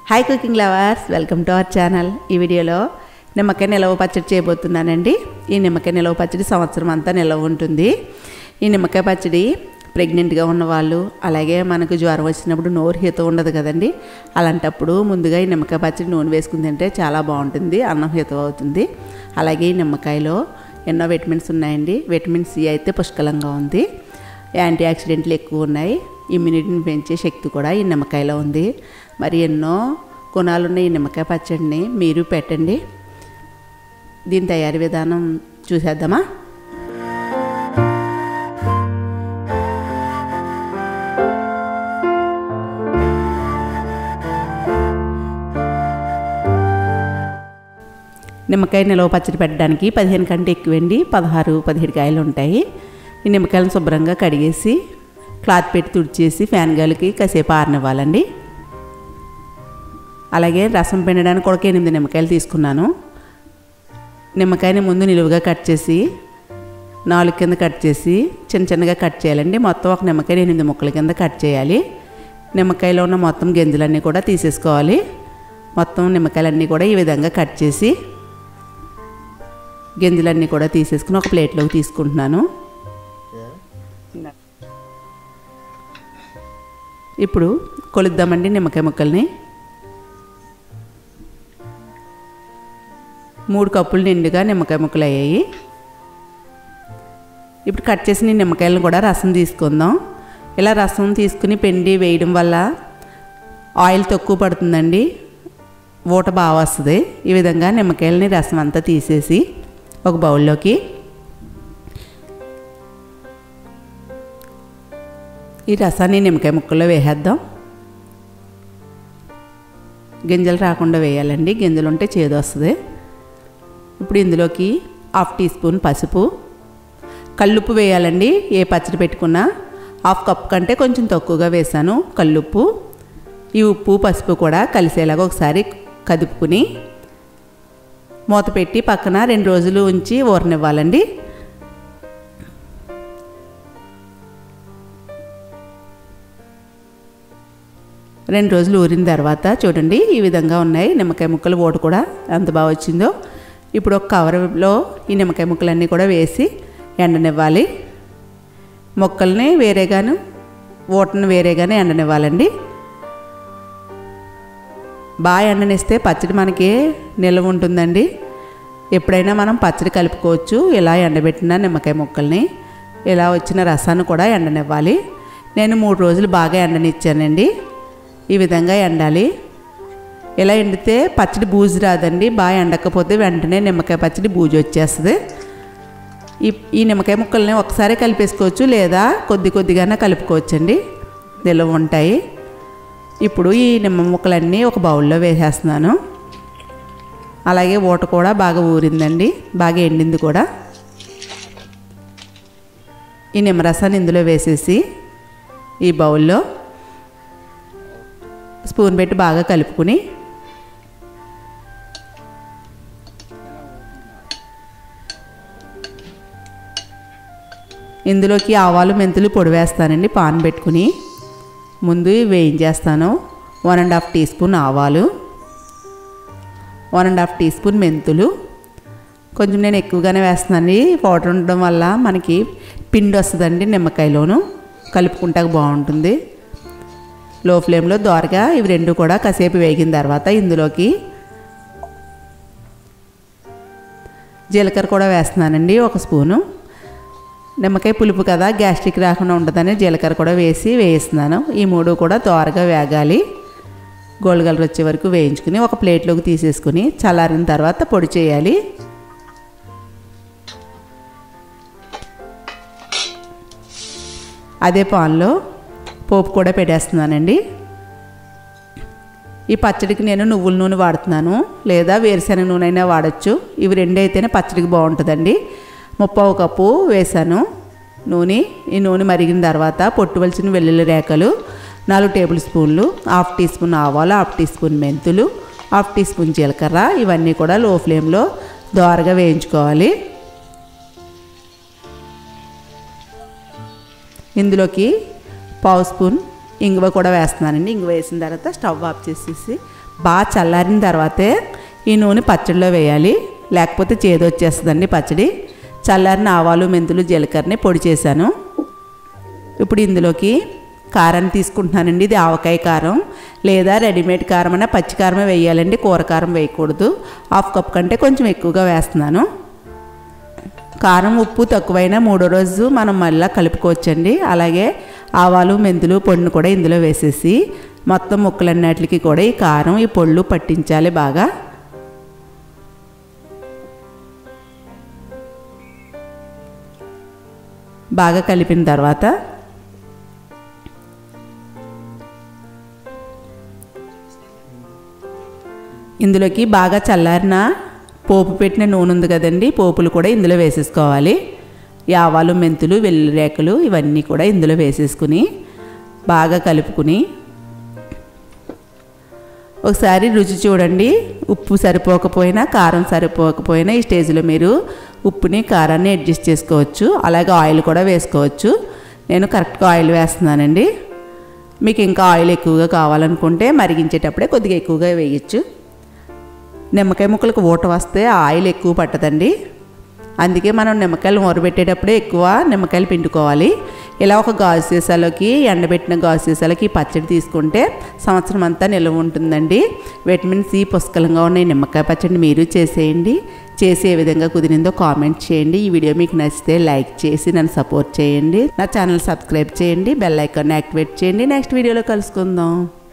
hi cooking lovers welcome to our channel ఈ వీడియోలో నిమ్మకాయ నిలవ పచ్చడి చేయబోతున్నానండి ఈ నిమ్మకాయ నిలవ పచ్చడి సంవత్సరం అంతా నిలవ ఉంటుంది ఈ నిమ్మకాయ పచ్చడి ప్రెగ్నెంట్గా ఉన్నవాళ్ళు అలాగే మనకు జ్వరం వచ్చినప్పుడు నోరు హీత ఉండదు కదండి అలాంటప్పుడు ముందుగా ఈ నిమ్మకాయ పచ్చడి నూనె వేసుకుని తింటే చాలా బాగుంటుంది అన్నం హితం అవుతుంది అలాగే ఈ నిమ్మకాయలో ఎన్నో విటమిన్స్ ఉన్నాయండి విటమిన్ సి అయితే పుష్కలంగా ఉంది యాంటీ ఆక్సిడెంట్లు ఎక్కువ ఉన్నాయి ఇమ్యూనిటీని పెంచే శక్తి కూడా ఈ నిమ్మకాయలో ఉంది మరి ఎన్నో గుణాలు ఉన్న ఈ నిమ్మకాయ పచ్చడిని మీరు పెట్టండి దీని తయారీ విధానం చూసేద్దామా నిమ్మకాయ నిలవ పచ్చడి పెట్టడానికి పదిహేను కంటే ఎక్కువండి పదహారు పదిహేడు కాయలు ఉంటాయి ఈ నిమ్మకాయలను శుభ్రంగా కడిగేసి క్లాత్ పెట్టి తుడిచేసి ఫ్యాన్ గాలికి కాసేపు ఆరనివ్వాలండి అలాగే రసం పిండడానికి ఒక ఎనిమిది నిమ్మకాయలు తీసుకున్నాను నిమ్మకాయని ముందు నిలువుగా కట్ చేసి నాలుగు కింద కట్ చేసి చిన్న చిన్నగా కట్ చేయాలండి మొత్తం ఒక నిమ్మకాయ ఎనిమిది ముక్కల కింద కట్ చేయాలి నిమ్మకాయలో ఉన్న మొత్తం గింజలన్నీ కూడా తీసేసుకోవాలి మొత్తం నిమ్మకాయలన్నీ కూడా ఈ విధంగా కట్ చేసి గింజలన్నీ కూడా తీసేసుకుని ఒక ప్లేట్లోకి తీసుకుంటున్నాను ఇప్పుడు కొలుద్దామండి నిమ్మకాయ ముక్కల్ని మూడు కప్పులు నిండుగా నిమ్మకాయ ముక్కలు అయ్యాయి ఇప్పుడు కట్ చేసిన నిమ్మకాయలను కూడా రసం తీసుకుందాం ఇలా రసం తీసుకుని పిండి వేయడం వల్ల ఆయిల్ తక్కువ పడుతుందండి ఊట బాగా వస్తుంది ఈ విధంగా నిమ్మకాయలని రసం అంతా తీసేసి ఒక బౌల్లోకి ఈ రసాన్ని నిమ్మకాయ ముక్కల్లో వేసేద్దాం గింజలు రాకుండా వేయాలండి గింజలు ఉంటే చేదు వస్తుంది ఇప్పుడు ఇందులోకి హాఫ్ టీ స్పూన్ పసుపు కల్లుప్పు వేయాలండి ఏ పచ్చడి పెట్టుకున్నా హాఫ్ కప్ కంటే కొంచెం తక్కువగా వేసాను కల్లుప్పు ఈ ఉప్పు పసుపు కూడా కలిసేలాగా ఒకసారి కదుపుకుని మూత పెట్టి పక్కన రెండు రోజులు ఉంచి ఊరనివ్వాలండి రెండు రోజులు ఊరిన తర్వాత చూడండి ఈ విధంగా ఉన్నాయి నిమ్మకాయ ముక్కలు ఓటు కూడా ఎంత బాగా వచ్చిందో ఇప్పుడు ఒక కవర్లో ఈ నిమ్మకాయ ముక్కలన్నీ కూడా వేసి ఎండనివ్వాలి మొక్కల్ని వేరేగాను ఓటను వేరేగానే ఎండనివ్వాలండి బాగా ఎండనిస్తే పచ్చడి మనకి నిల్వ ఉంటుందండి ఎప్పుడైనా మనం పచ్చడి కలుపుకోవచ్చు ఇలా ఎండబెట్టిన నిమ్మకాయ ముక్కల్ని ఇలా వచ్చిన రసాన్ని కూడా ఎండనివ్వాలి నేను మూడు రోజులు బాగా ఎండనిచ్చానండి ఈ విధంగా ఎండాలి ఇలా ఎండితే పచ్చడి బూజు రాదండి బాగా ఎండకపోతే వెంటనే నిమ్మకాయ పచ్చడి బూజు వచ్చేస్తుంది ఈ ఈ నిమ్మకాయ ముక్కల్ని ఒకసారి కలిపేసుకోవచ్చు లేదా కొద్ది కొద్దిగానే కలుపుకోవచ్చండి నిల్వ ఉంటాయి ఇప్పుడు ఈ నిమ్మ ముక్కలన్నీ ఒక బౌల్లో వేసేస్తున్నాను అలాగే ఊట కూడా బాగా ఊరిందండి బాగా ఎండింది కూడా ఈ నిమ్మరసాన్ని ఇందులో వేసేసి ఈ బౌల్లో స్పూన్ పెట్టి బాగా కలుపుకుని ఇందులోకి ఆవాలు మెంతులు పొడి వేస్తానండి పాన్ పెట్టుకుని ముందు వేయించేస్తాను one and half teaspoon ఆవాలు one and half teaspoon మెంతులు కొంచెం నేను ఎక్కువగానే వేస్తున్నాను పౌడర్ ఉండడం వల్ల మనకి పిండి వస్తుందండి నిమ్మకాయలోను కలుపుకుంటాక బాగుంటుంది లో ఫ్లేమ్లో దోరగా ఇవి రెండు కూడా కాసేపు వేగిన తర్వాత ఇందులోకి జీలకర్ర కూడా వేస్తున్నానండి ఒక స్పూను నిమ్మకాయ పులుపు కదా గ్యాస్ట్రిక్ రాకుండా ఉంటుందని జీలకర్ర కూడా వేసి వేయిస్తున్నాను ఈ మూడు కూడా దోరగా వేగాలి గోల్డ్ కలర్ వచ్చే వరకు వేయించుకుని ఒక ప్లేట్లోకి తీసేసుకుని చల్లారిన తర్వాత పొడి చేయాలి అదే పాన్లో పోపు కూడా పెట్టేస్తున్నానండి ఈ పచ్చడికి నేను నువ్వుల నూనె వాడుతున్నాను లేదా వేరుశెనగ నూనె అయినా వాడచ్చు ఇవి రెండు అయితేనే పచ్చడికి బాగుంటుందండి ముప్పావు కప్పు వేసాను నూనె ఈ నూనె మరిగిన తర్వాత పొట్టు వలిచిన వెల్లుల్లి రేఖలు నాలుగు టేబుల్ స్పూన్లు హాఫ్ టీ స్పూన్ ఆవాలు హాఫ్ టీ స్పూన్ మెంతులు హాఫ్ టీ స్పూన్ జీలకర్ర ఇవన్నీ కూడా లో ఫ్లేమ్లో దోరగా వేయించుకోవాలి ఇందులోకి పావు స్పూన్ ఇంగువ కూడా వేస్తున్నానండి ఇంగువ వేసిన తర్వాత స్టవ్ ఆఫ్ చేసేసి బాగా చల్లారిన తర్వాతే ఈ నూనె పచ్చడిలో వేయాలి లేకపోతే చేదు వచ్చేస్తుందండి పచ్చడి చల్లారిన ఆవాలు మెంతులు జీలకర్రని పొడి చేశాను ఇప్పుడు ఇందులోకి కారాన్ని తీసుకుంటున్నానండి ఇది ఆవకాయ కారం లేదా రెడీమేడ్ కారం అయినా పచ్చి కారమే వేయాలండి కూర కారం వేయకూడదు హాఫ్ కప్ కంటే కొంచెం ఎక్కువగా వేస్తున్నాను కారం ఉప్పు తక్కువైనా మూడో రోజు మనం మళ్ళీ కలుపుకోవచ్చండి అలాగే ఆవాలు మెంతులు పొడిని కూడా ఇందులో వేసేసి మొత్తం ముక్కలన్నిటికి కూడా ఈ కారం ఈ పొళ్ళు పట్టించాలి బాగా బాగా కలిపిన తర్వాత ఇందులోకి బాగా చల్లారిన పోపు పెట్టిన నూనె ఉంది కదండి పోపులు కూడా ఇందులో వేసేసుకోవాలి ఈ ఆవాలు మెంతులు వెల్లుల్లి రేకలు ఇవన్నీ కూడా ఇందులో వేసేసుకుని బాగా కలుపుకుని ఒకసారి రుచి చూడండి ఉప్పు సరిపోకపోయినా కారం సరిపోకపోయినా ఈ స్టేజ్లో మీరు ఉప్పుని కారాన్ని అడ్జస్ట్ చేసుకోవచ్చు అలాగే ఆయిల్ కూడా వేసుకోవచ్చు నేను కరెక్ట్గా ఆయిల్ వేస్తున్నానండి మీకు ఇంకా ఆయిల్ ఎక్కువగా కావాలనుకుంటే మరిగించేటప్పుడే కొద్దిగా ఎక్కువగా వేయచ్చు నిమ్మకాయ ముక్కలకు ఊట వస్తే ఆయిల్ ఎక్కువ పట్టదండి అందుకే మనం నిమ్మకాయలు మొరబెట్టేటప్పుడే ఎక్కువ నిమ్మకాయలు పిండుకోవాలి ఇలా ఒక గాజు సీసాలోకి ఎండబెట్టిన గాజు సీసాలకి పచ్చడి తీసుకుంటే సంవత్సరం అంతా నిల్వ ఉంటుందండి విటమిన్ సి పుష్కలంగా ఉన్న ఈ నిమ్మకాయ పచ్చడిని మీరు చేసేయండి చేసి ఏ విధంగా కుదిరిందో కామెంట్ చేయండి ఈ వీడియో మీకు నచ్చితే లైక్ చేసి నన్ను సపోర్ట్ చేయండి నా ఛానల్ సబ్స్క్రైబ్ చేయండి బెల్ ఐకాన్ యాక్టివేట్ చేయండి నెక్స్ట్ వీడియోలో కలుసుకుందాం